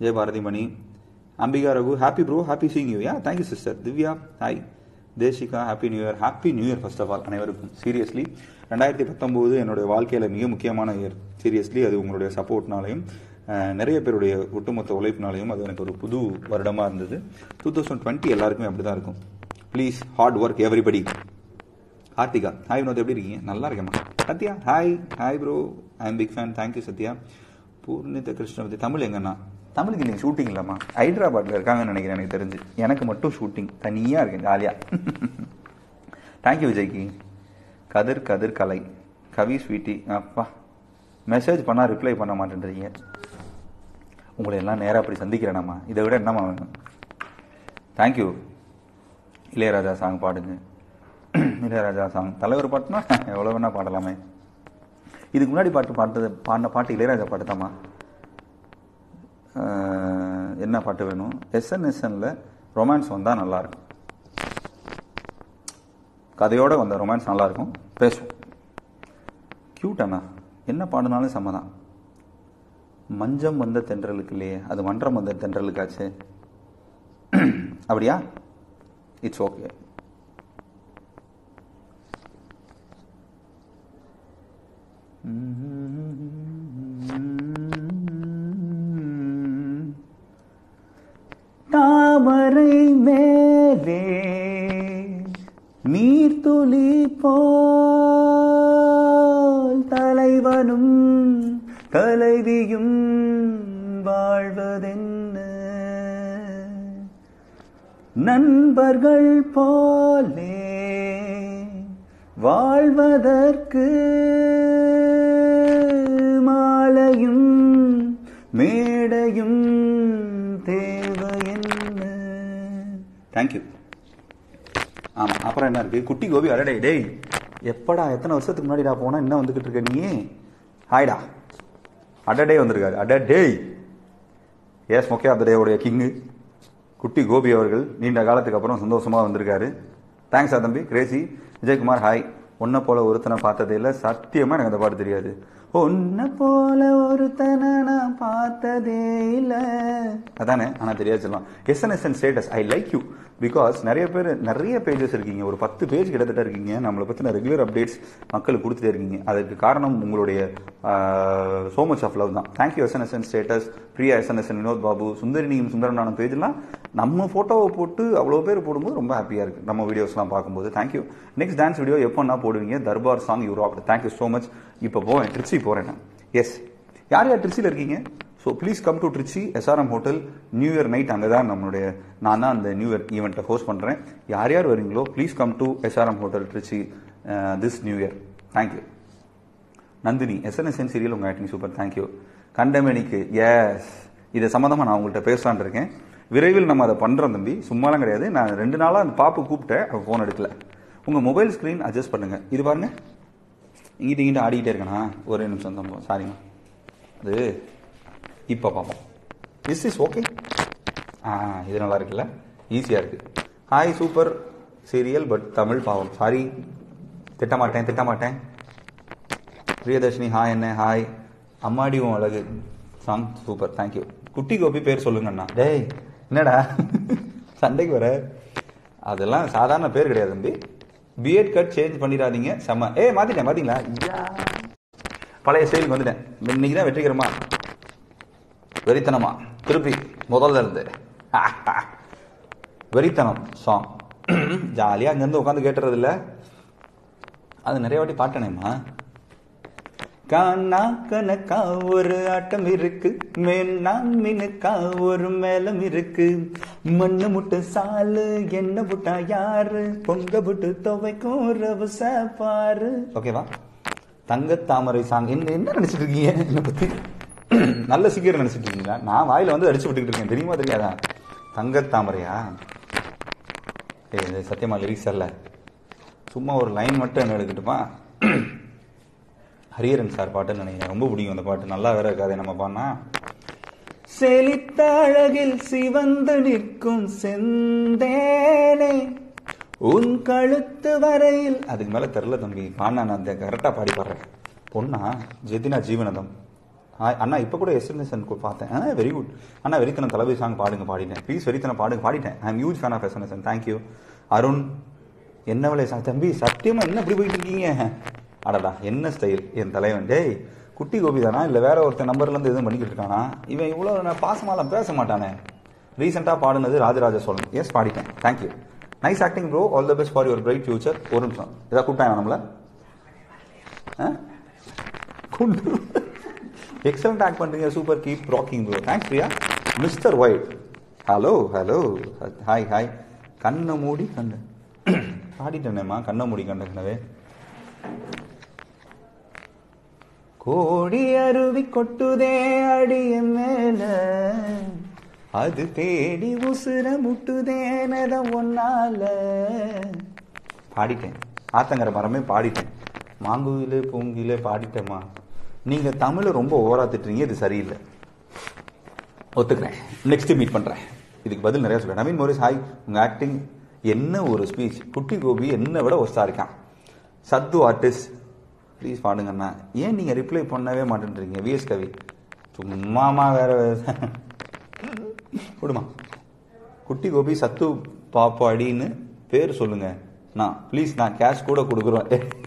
ஜெய Bharathi Mani Ambika Raghu happy bro happy seeing you ya thank you sister Divya hi Desika happy new year happy new year first of all அனைவருக்கும் seriously ரெண்டாயிரத்தி பத்தொம்போது என்னுடைய வாழ்க்கையில் மிக முக்கியமான இயர் சீரியஸ்லி அது உங்களுடைய சப்போர்ட்னாலையும் அஹ், நிறைய பேருடைய ஒட்டுமொத்த உழைப்பினாலையும் அது எனக்கு ஒரு புது வருடமாக இருந்தது டூ தௌசண்ட் டுவெண்ட்டி எல்லாருக்குமே அப்படி தான் இருக்கும் please hard work everybody Karthika hi Vinod எப்படி இருக்கீங்க நல்லா இருக்கேம்மா Sathya hi hi bro I am big fan thank you Sathya Poornitha Krishnavathi Tamil எங்கண்ணா தமிழுக்கு நீங்கள் ஷூட்டிங் இல்லைம்மா ஹைதராபாத்தில் இருக்காங்கன்னு நினைக்கிறேன் எனக்கு தெரிஞ்சு எனக்கு மட்டும் ஷூட்டிங் தனியாக இருக்கேன் ஜாலியாக தேங்க்யூ விஜய்க்கு கதிர் கதிர் கலை கவி ஸ்வீட்டி அப்பா மெசேஜ் பண்ணால் ரிப்ளை பண்ண மாட்டேன்றீங்க உங்களை எல்லாம் நேராக அப்படி சந்திக்கிறேனாம்மா இதை விட என்னம்மா வேணும் தேங்க்யூ இளையராஜா சாங் பாடுங்க இளையராஜா சாங் தலைவர் பாட்டுனா எவ்வளோ வேணா பாடலாமே இதுக்கு முன்னாடி பாட்டு பாட்டது பாடின பாட்டு இளையராஜா பாட்டு தாம்மா அஹ், என்ன பாட்டு வேணும் எஸ்என்எஸ்என்ல ரொமான்ஸ் வந்தால் நல்லாயிருக்கும் கதையோட வந்த ரொமான்ஸ் நல்லாயிருக்கும் பேசுவோம் கியூட் அண்ணா என்ன பாடினாலும் சம்மதான் மஞ்சம் வந்த தென்றலுக்கு இல்லையே அது மன்றம் வந்த தென்றலுக்காச்சு அப்படியா இட்ஸ் ஓகே தாமரை மேலே நீர்த்துளி போல் தலைவனும் தலைவியும் வாழ்வதென்ன நண்பர்கள் போலே வாழ்வதற்கு மாலையும் மேடையும் தேவை என்ன தேங்க்யூ ஆமா அப்புறம் என்ன இருக்கு குட்டி கோபி அடடே டேய் எப்படா எத்தனை வருஷத்துக்கு முன்னாடிடா போனா என்ன வந்துகிட்டு இருக்க நீ ஹாய்டா அடடே வந்திருக்காரு அடடேய் எஸ் மொக்கே அந்த டேவுடைய கிங்கு குட்டி கோபி அவர்கள் நீண்ட காலத்துக்கு அப்புறம் சந்தோஷமா வந்திருக்காரு தேங்க்ஸ் தம்பி கிரேசி விஜயகுமார் ஹாய் உன்னை போல ஒருத்தனை பார்த்ததே இல்லை சத்தியமா எனக்கு அந்த பாட்டு தெரியாது உன்னை போல ஒருத்தனை நான் பார்த்ததே இல்லை அதானே ஆனால் தெரியாது சொல்லலாம் S N S N status I like you because நிறைய பேர் நிறைய பேஜஸ் இருக்கீங்க ஒரு பத்து பேஜ் கிட்டத்தட்ட இருக்கீங்க நம்மளை பற்றின ரெகுலர் அப்டேட்ஸ் மக்களுக்கு கொடுத்துட்டே இருக்கீங்க அதுக்கு காரணம் உங்களுடைய சோ மச் ஆஃப் லவ் தான் thank you S N S N status Priya S N S N Vinod Babu சுந்தரினியும் சுந்தரனான பேஜ்லாம் நம்ம ஃபோட்டோவை போட்டு அவ்வளோ பேர் போடும்போது ரொம்ப ஹாப்பியாக இருக்குது நம்ம வீடியோஸ்லாம் பார்க்கும்போது தேங்க்யூ நெக்ஸ்ட் டான்ஸ் வீடியோ எப்போன்னா போடுவீங்க Darbar song you rock thank you so much இப்போ போவேன் திருச்சி போகிறேன் நான் எஸ் யார் யார் திருச்சியில் இருக்கீங்க so please come to Trichy SRM hotel new year night அங்கே தான் நம்மளுடைய நான் தான் அந்த நியூ இயர் ஈவெண்ட்டை ஹோஸ்ட் பண்ணுறேன் யார் யார் வரீங்களோ please come to SRM hotel Trichy this new year thank you Nandhini S N S N serial உங்கள் ஆக்டிங் சூப்பர் தேங்க்யூ கண்டமேனிக்கு எஸ் இது சம்மந்தமாக நான் உங்கள்கிட்ட பேசலான் இருக்கேன் விரைவில் நம்ம அதை பண்ணுறோம் தம்பி சும்மாலாம் கிடையாது நான் ரெண்டு நாளாக அந்த பாப்பு கூப்பிட்டேன் அவள் ஃபோன் எடுக்கல உங்கள் மொபைல் ஸ்க்ரீன் அட்ஜஸ்ட் பண்ணுங்க இது பாருங்க இங்கிட்ட இங்கிட்ட ஆடிக்கிட்டே இருக்கேனா ஒரே நிமிஷம் தான் சாரிங்க அது இப்போ பார்ப்போம் இஸ் இஸ் ஓகே ஆ இது நல்லா இருக்குல்ல ஈஸியாக இருக்கு hi super serial but Tamil பாவம் சாரி திட்டமாட்டேன் திட்டமாட்டேன் பிரியதர்ஷினி ஹாய் என்ன ஹாய் அம்மாடி உன் அழகு சாங் சூப்பர் தேங்க்யூ குட்டி கோபி பேர் சொல்லுங்கண்ணா டேய் என்னடா சண்டைக்கு வர அதெல்லாம் சாதாரண பேர் கிடையாது தம்பி பிஎட் கட் சேஞ்ச் பண்ணிடாதீங்க செம்ம ஏ மாத்திட்டேன் பாத்தீங்களா ஐயா. பழைய ஸ்டைலுக்கு வந்துட்டேன் இன்னைக்கு தான் வெற்றிகரமா வெறித்தனமா திருப்பி முதல்ல இருந்து வெறித்தனம் சாங் ஜாலியாக அங்கேருந்து உட்காந்து கேட்டுறது இல்ல அது நிறைய வாட்டி பாட்டனேம்மா கானா கணக்கா ஒரு ஆட்டம் இருக்கு மேனா மினுக்கா ஒரு மேலம் இருக்கு மண்ணு முட்டு சாலு என்ன புட்டா யாரு பொங்க புட்டு துவைக்கும் ரவச பாரு ஓகேவா தங்க தாமரை சாங் என்ன என்ன நினைச்சிட்டு இருக்கீங்க என்னை பத்தி நல்ல சிங்கர் நினைச்சிட்டு இருக்கீங்களா நான் வாயில வந்து அடிச்சு விட்டுக்கிட்டு இருக்கேன் தெரியுமா தெரியாதா தங்க தாமரையா ஏய் இது சத்தியமா லிரிக்ஸ் அல்ல சும்மா ஒரு லைன் மட்டும் என்ன எடுக்கட்டுமா ஹரியரன் சார் பாட்டுன்னு நினைக்கிறேன் ரொம்ப பிடிக்கும் அந்த பாட்டு நல்லா வேற இருக்காதே நம்ம பாடினா செழித்த அழகில் சிவந்து நிற்கும் செந்தேனே உன் கழுத்து வரையில் அதுக்கு மேல தெரில தம்பி பாடினா நான் அந்த கரெக்டாக பாடி பாடுறேன் பொண்ணா ஜெதினா ஜீவனதம் ஹாய் அண்ணா இப்போ கூட எஸ்என்எஸ் பார்த்தேன் ஆ வெரி குட் அண்ணா வெறித்தனம் தளபதி சாங் பாடுங்க பாடிட்டேன் ப்ளீஸ் வெறித்தனம் பாடுங்க பாடிட்டேன் I am huge fan of S N S thank you Arun என்ன விலை சாங் தம்பி சத்தியமா என்ன இப்படி போயிட்டு இருக்கீங்க அடடா என்ன ஸ்டைல் என் தலைவன் டேய் குட்டி கோபி தானா இல்லை வேற ஒருத்தன் நம்பர்ல இருந்து எதுவும் பண்ணிக்கிட்டு இருக்கானா இவன் இவ்வளோ நான் பாசமாலாம் பேச மாட்டானே ரீசெண்டாக பாடுனது ராஜராஜ சோழன் எஸ் பாடிட்டேன் thank you nice acting bro all the best for your bright future ஒரு நிமிஷம் ஏதாவது கூப்பிட்டாங்க நம்மள குண்டு எக்ஸலண்ட் ஆக்ட் பண்றீங்க super keep rocking bro thanks Priya mister white hello hello hi hi கண்ணை மூடி கண்ணு பாடிட்டேனேம்மா கண்ணை மூடி கண்ட கனவே கோடி அருவி கொட்டுதே அடிய மேல அது தேடி உசுர முட்டுதேனத ஒன்னால பாடிட்டேன் ஆத்தங்கர மரமே பாடிட்டேன் மாங்குயிலே பூங்கிலே பாடிட்டேம்மா நீங்க தமிழை ரொம்ப ஓவரா திட்டுறீங்க இது சரியில்லை ஒத்துக்கிறேன் நெக்ஸ்ட் மீட் பண்றேன் இதுக்கு பதில் நிறைய சொல்றேன் நவீன் மோரிஸ் ஹாய் உங்க ஆக்டிங் என்ன ஒரு ஸ்பீச் குட்டி கோபி என்ன விட ஒஸ்டா இருக்கான் சத்து ஆர்டிஸ்ட் ப்ளீஸ் பாடுங்கண்ணா ஏன் நீங்க ரிப்ளை பண்ணவே மாட்டேன்றீங்க விஎஸ் கவி சும்மாமா வேற விடுமா குட்டி கோபி சத்து பாப்பாடின்னு பேர் சொல்லுங்க நான் ப்ளீஸ் நான் கேஷ் கூட கொடுக்குறோம்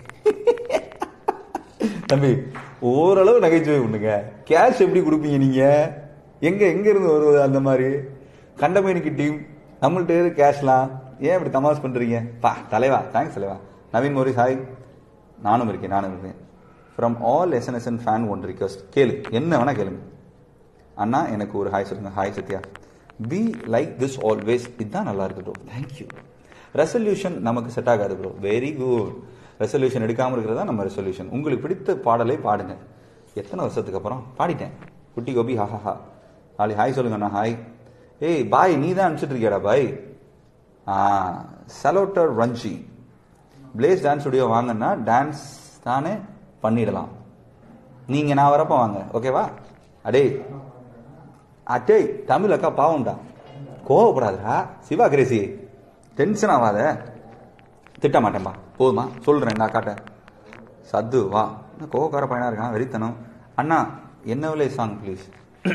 தம்பி ஓரளவு நகைச்சுவை பண்ணுங்க கேஷ் எப்படி கொடுப்பீங்க நீங்க எங்க எங்க இருந்து வருவது அந்த மாதிரி கண்டமேனிக்கு டீம் நம்மள்ட்ட எது கேஷ்லாம் ஏன் இப்படி தமாஸ் பண்றீங்க பா தலைவா தேங்க்ஸ் தலைவா நவீன் மோரிஸ் ஹாய் நானும் இருக்கேன் நானும் இருக்கேன் from all S N S N fan one request கேளு என்ன வேணா கேளுங்க அண்ணா எனக்கு ஒரு ஹாய் சொல்லுங்க hi Sathya be like this always இதுதான் நல்லா இருக்கு ப்ரோ தேங்க்யூ ரெசல்யூஷன் நமக்கு செட் ஆகாது ப்ரோ வெரி குட் ரெசல்யூஷன் எடுக்காம இருக்கிறதா நம்ம ரெசல்யூஷன் உங்களுக்கு பிடித்த பாடலை பாடுங்க எத்தனை வருஷத்துக்கு அப்புறம் பாடிட்டேன் குட்டி கோபி ஹா ஹா ஹா நாளை ஹாய் சொல்லுங்கண்ணா ஹாய் ஏய் பாய் நீ தான் அனுப்பிச்சிட்டு இருக்கியாடா பாய் ஆ சலோட்டர் ரஞ்சி பிளேஸ் டான்ஸ் ஸ்டுடியோ வாங்கன்னா டான்ஸ் தானே பண்ணிடலாம் நீங்க நான் வரப்ப வாங்க ஓகேவா அடே அட்டே தமிழ் அக்கா பாவம்டா கோவப்படாதடா சிவா கிரேசி டென்ஷன் ஆகாத திட்ட மாட்டேன்பா போதுமா சொல்றேன் நான் அக்காட்ட சத்து வா என்ன கோவக்கார பையனா இருக்கான் வெறித்தனம் அண்ணா என்ன விலை சாங் ப்ளீஸ்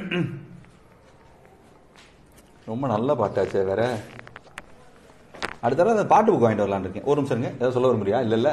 ரொம்ப நல்ல பாட்டாச்சே வேற அடுத்த தடவை அந்த பாட்டு புக் வாங்கிட்டு வரலான்னு இருக்கேன் ஒரு நிமிஷம் இருங்க ஏதாவது சொல்ல வர முடியா இல்ல இல்ல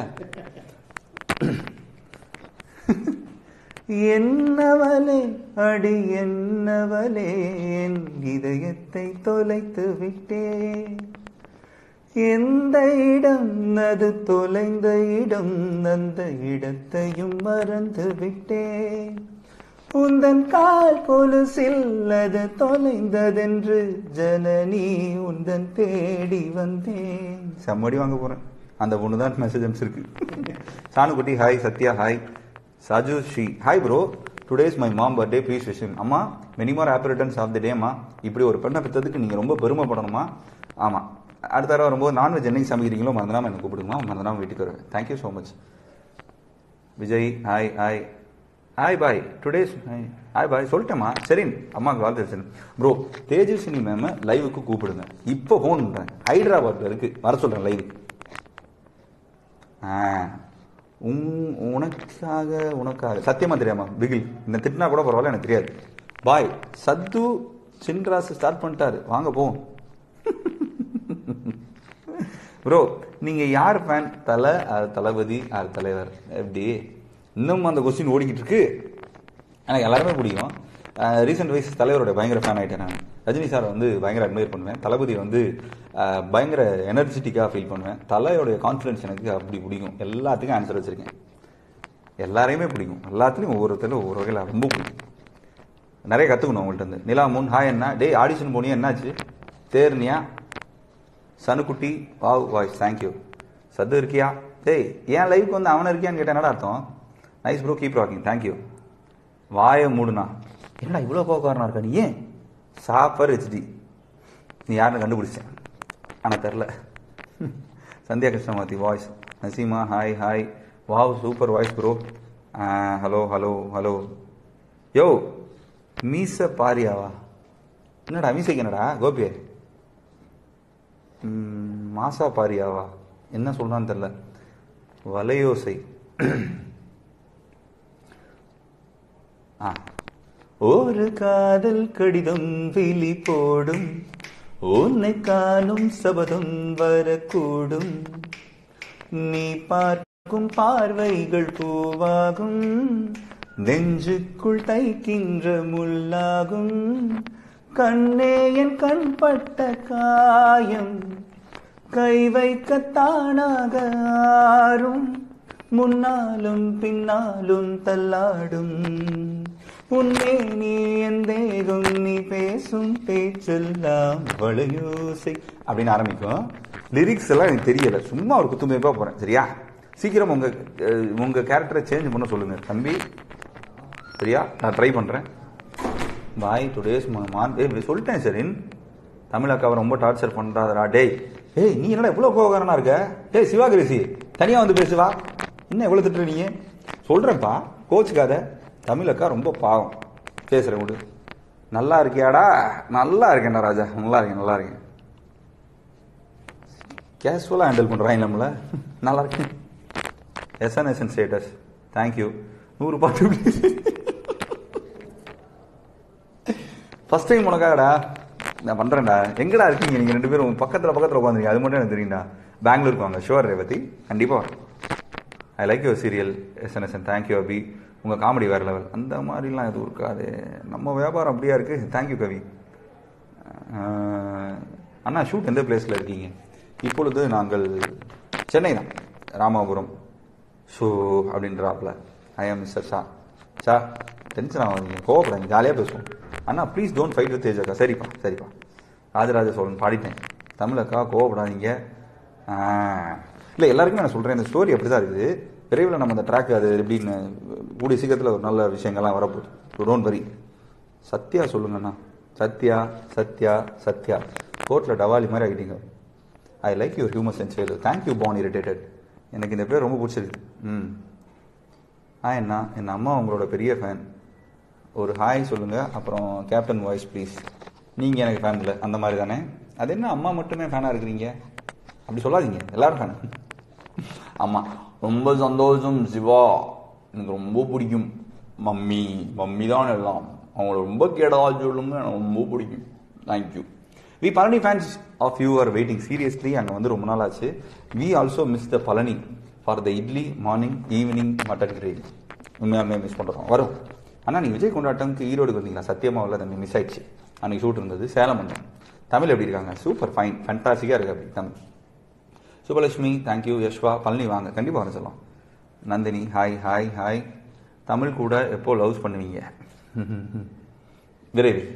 என்னவளே அடி என்னவளே என் இதயத்தை தொலைத்து விட்டேன் எந்த இடம் அது தொலைந்த இடம் அந்த இடத்தையும் மறந்து விட்டேன் உந்தன் கால் கொலுசில் அது தொலைந்ததென்று ஜனனி உந்தன் தேடி வந்தேன் செம்மடி வாங்க போறேன் அந்த பொண்ணு தான் மெசேஜ் அனுப்பிச்சிருக்கு சாணுக்குட்டி hi Sathya hi Saju Sri hi bro today's my mom birthday please விஷயம் அம்மா many more happy returns of the டேமா இப்படி ஒரு பெண்ணை பெற்றதுக்கு நீங்கள் ரொம்ப பெருமைப்படணுமா ஆமாம் அடுத்த தடவை வரும்போது நான்வெஜ் என்னைக்கு சமைக்கிறீங்களோ மறந்துடாம எனக்கு கூப்பிடுங்கம்மா மறந்துடாம வீட்டுக்கு வருவேன் thank you so much Vijay hi hi hi bye today's hi bye சொல்லிட்டேம்மா சரி அம்மாவுக்கு வாழ்த்து ப்ரோ தேஜஸ்வினி மேம லைவுக்கு கூப்பிடுங்க இப்போ ஃபோன் பண்ணுறேன் ஹைதராபாத்ல இருக்கு வர சொல்கிறேன் லைவுக்கு ஆ உன் உனக்காக உனக்காக சத்தியமா தெரியாமா பிகில் இந்த திட்டினா கூட பரவாயில்ல எனக்கு தெரியாது பாய் சத்து சின்ராஸ் ஸ்டார்ட் பண்ணிட்டாரு வாங்க போவோம் ப்ரோ நீங்க யார் ஃபேன் தலை அது தளபதி அது தலைவர் எப்படி இன்னும் அந்த கொஸ்டின் ஓடிக்கிட்டு இருக்கு எனக்கு எல்லாருமே பிடிக்கும் ரீசெண்ட் வைஸ் தலைவரோட பயங்கர ஃபேன் ஆயிட்டேன் நான் ரஜினி சார் வந்து பயங்கர அட்மையர் பண்ணுவேன் தளபதி வந்து அஹ், பயங்கர எனர்ஜெட்டிக்காக ஃபீல் பண்ணுவேன் தலையோடைய கான்ஃபிடன்ஸ் எனக்கு அப்படி பிடிக்கும் எல்லாத்துக்கும் ஆன்சர் வச்சிருக்கேன் எல்லாரையுமே பிடிக்கும் எல்லாத்துலேயும் ஒவ்வொருத்தரும் ஒவ்வொரு வகையில் ரொம்ப பிடிக்கும் நிறைய கற்றுக்கணும் அவங்கள்ட்ட இருந்து நிலா முன் ஹாய் என்ன டேய் ஆடிஷன் போனியா என்னாச்சு தேர்னியா சனுக்குட்டி வாவ் வாய்ஸ் தேங்க்யூ சத்து இருக்கியா டேய் ஏன் லைஃப்க்கு வந்து அவனை இருக்கியான்னு கேட்டேன் என்னடா அர்த்தம் nice bro keep rocking thank you வாயை மூடுனா என்னடா இவ்வளோ கோக்காரனா இருக்க நீ ஏன் சாப்பர் ஹெச்டி நீ யாருன்னு கண்டுபிடிச்சேன் ஆனால் தெரில Sandhya Krishnamathi voice Naseema hi hi wow super voice bro hello hello hello yo மீச பாரியாவா என்னடா மீசைக்கு என்னடா கோபியே ம், மாசா பாரியாவா என்ன சொல்றான்னு தெரியல வலையோசை ஆ ஒரு காதல் கடிதம் விழி போடும் உன்னை காணும் சபதம் வரக்கூடும் நீ பார்க்கும் பார்வைகள் பூவாகும் நெஞ்சுக்குள் தைக்கின்ற முள்ளாகும் கண்ணே என் கண் பட்ட காயம் கை வைக்கத்தானாக ஆறும் முன்னாலும் பின்னாலும் தள்ளாடும் உன்னே நீ என் தேகம் நீ பேசும் பேச்செல்லாம் வளையோசை அப்படின்னு ஆரம்பிக்கும் லிரிக்ஸ் எல்லாம் எனக்கு தெரியல சும்மா ஒரு குத்துமைப்பா போறேன் சரியா சீக்கிரம் உங்க அஹ், உங்க கேரக்டரை சேஞ்ச் பண்ண சொல்லுங்க தம்பி சரியா நான் ட்ரை பண்றேன் பாய் டுடேஸ் மான் ஏய் சொல்லிட்டேன் சரின் தமிழ் அக்காவை ரொம்ப டார்ச்சர் பண்றாதடா டேய் ஏய் நீ என்னடா இவ்வளவு கோவக்காரனா இருக்க டேய் சிவாகிரிசி தனியா வந்து பேசுவா என்ன எவ்வளவு திட்டுற நீ சொல்றேன்ப்பா கோச்சுக்காத தமிழ் அக்கா ரொம்ப பாவம் பேசுறேன் விடு நல்லா இருக்கியாடா நல்லா இருக்கேன்டா ராஜா நல்லா இருக்கேன் நல்லா இருக்கேன் கேஷுவலாக ஹேண்டில் பண்ணுறாங்க நம்மள நல்லா இருக்கேன் எஸ்என்எஸ்என் ஸ்டேட்டஸ் தேங்க்யூ நூறு பாட்டு ப்ளீஸ் ஃபர்ஸ்ட் டைம் உனக்காகடா நான் பண்றேன்டா எங்கடா இருக்கீங்க நீங்க ரெண்டு பேரும் பக்கத்துல பக்கத்துல உட்காந்துருக்கீங்க அது மட்டும் எனக்கு தெரியும்டா பெங்களூருக்கு வாங்க ஷுவர் ரேவதி கண்டிப்பா வரேன் I like your serial S N S N thank you Abhi உங்க காமெடி வேற லெவல் அந்த மாதிரிலாம் எதுவும் இருக்காது நம்ம வியாபாரம் அப்படியா இருக்கு தேங்க்யூ கவி அஹ், அண்ணா ஷூட் எந்த பிளேஸ்ல இருக்கீங்க இப்பொழுது நாங்கள் சென்னை தான் ராமாபுரம் ஸோ அப்படின்றாப்ல I am mister Shah Shah tension ஆகாதீங்க கோவப்படாதீங்க ஜாலியாக பேசுவோம் அண்ணா please don't fight with age அக்கா சரிப்பா சரிப்பா ராஜராஜ சோழன் பாடிட்டேன் தமிழ் அக்கா கோவப்படாதீங்க இல்லை எல்லாருக்குமே நான் சொல்கிறேன் இந்த ஸ்டோரி அப்படி தான் இருக்குது விரைவில் நம்ம அந்த ட்ராக் அது எப்படின்னு கூடிய சீக்கிரத்தில் ஒரு நல்ல விஷயங்கள்லாம் வரப்போகுது டோன்ட் வரி சத்யா சொல்லுங்கண்ணா சத்யா சத்யா சத்யா கோர்ட்டில் டவாலி மாதிரி ஆகிட்டீங்க I like your humour sense Velu thank you பான் இரிட்டேட்டட் எனக்கு இந்த பேர் ரொம்ப பிடிச்சிருக்கு ம் ஹாய் அண்ணா என் அம்மா உங்களோட பெரிய ஃபேன் ஒரு ஹாய் சொல்லுங்க அப்புறம் கேப்டன் வாய்ஸ் ப்ளீஸ் நீங்கள் எனக்கு ஃபேன் இல்லை அந்த மாதிரி தானே அது என்ன அம்மா மட்டுமே ஃபேனாக இருக்கிறீங்க அப்படி சொல்லாதீங்க எல்லாரும் ஃபேன் ஆமா ரொம்ப சந்தோஷம் சிவா எனக்கு ரொம்ப பிடிக்கும் மம்மி மம்மி தான் எல்லாம் அவங்கள ரொம்ப கேடா சொல்லுங்க எனக்கு ரொம்ப பிடிக்கும் thank you we Palani fans of you are waiting seriously அங்கே வந்து ரொம்ப நாள் ஆச்சு we also miss the Palani for the idli morning evening mutton gravy உண்மையாலுமே மிஸ் பண்ணுறோம் வரும் அண்ணா நீ விஜய் கொண்டாட்டம்க்கு ஈரோடுக்கு வந்தீங்களா சத்தியமாவில் தம்பி மிஸ் ஆயிடுச்சு அன்னைக்கு ஷூட் இருந்தது சேலம் வந்தேன் தமிழ் எப்படி இருக்காங்க சூப்பர் ஃபைன் ஃபேண்டாஸ்டிக்காக இருக்கு அப்படி தமிழ் சுபலட்சுமி தேங்க்யூ யஷ்வா பழனி வாங்க கண்டிப்பாக வர சொல்லலாம் Nandhini hi hi hi Tamil கூட எப்போ லவ்ஸ் பண்ணுவீங்க விரைவில்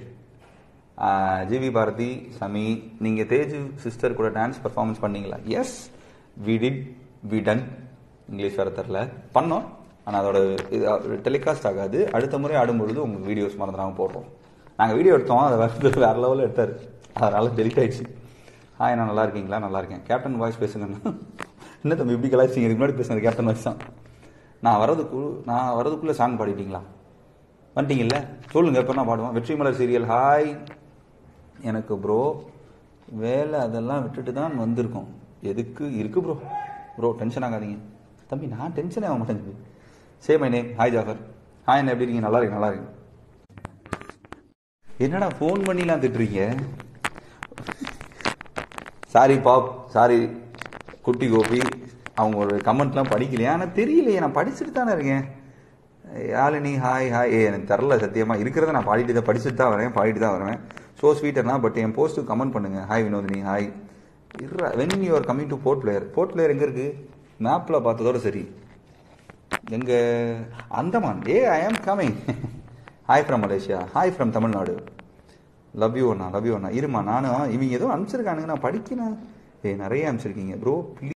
ஜிவி பாரதி சமி நீங்கள் தேஜு சிஸ்டர் கூட டான்ஸ் பர்ஃபார்மன்ஸ் பண்ணீங்களா yes we did we done English வர தெரில பண்ணோம் ஆனால் அதோட டெலிகாஸ்ட் ஆகாது அடுத்த முறை ஆடும்பொழுது உங்களுக்கு வீடியோஸ் மறந்துடாமல் போடுறோம் நாங்கள் வீடியோ எடுத்தோம் அதை வேறு வேற லெவலில் எடுத்தார் அதனால டெலிட் ஆயிடுச்சு ஹாய் நான் நல்லா இருக்கீங்களா நல்லா இருக்கேன் கேப்டன் வாய்ஸ் பேசுங்கண்ணா என்ன தம்பி இப்படி கலாய்ச்சிங்க இதுக்கு முன்னாடி பேசுனது கேப்டன் வாய்ஸ் தான் நான் வரதுக்கு நான் வரதுக்குள்ளே சாங் பாடிட்டீங்களா வந்துட்டீங்கல்ல சொல்லுங்க எப்போ நான் பாடுவேன் வெற்றிமலர் சீரியல் ஹாய் எனக்கு ப்ரோ வேலை அதெல்லாம் விட்டுட்டு தான் வந்திருக்கோம் எதுக்கு இருக்கு ப்ரோ ப்ரோ டென்ஷன் ஆகாதீங்க தம்பி நான் டென்ஷனே ஆக மாட்டேன் தம்பி say my name hi Jafar hi என்ன எப்படி இருக்கீங்க நல்லா இருக்கு நல்லா இருக்கு என்னடா ஃபோன் பண்ணிலாம் திட்டுறீங்க சாரி பாப் சாரி குட்டி கோபி அவங்களோட கமெண்ட்லாம் படிக்கலையா ஆனால் தெரியலையே நான் படிச்சுட்டு தானே இருக்கேன் யாழினி ஹாய் ஹாய் ஏ எனக்கு தெரில சத்தியமா இருக்கிறத நான் பாடிட்டு தான் படிச்சுட்டு தான் வரேன் பாடிட்டு தான் வரேன் ஸோ ஸ்வீட்டர்னா பட் என் போஸ்ட்டு கமெண்ட் பண்ணுங்க ஹாய் வினோதினி ஹாய் இர்ரா when you are coming to Port Blair Port Blair எங்கே இருக்கு மேப்பில் பார்த்ததோட சரி எங்க அந்தமான் ஏ I am coming hi from Malaysia hi from Tamil Nadu love you அண்ணா லவ் யூ அண்ணா இருமா நானும் இவங்க ஏதோ அனுப்பிச்சிருக்கானுங்க நான் படிக்கிறேன் ஏ நிறைய அனுப்பிச்சிருக்கீங்க ப்ரோ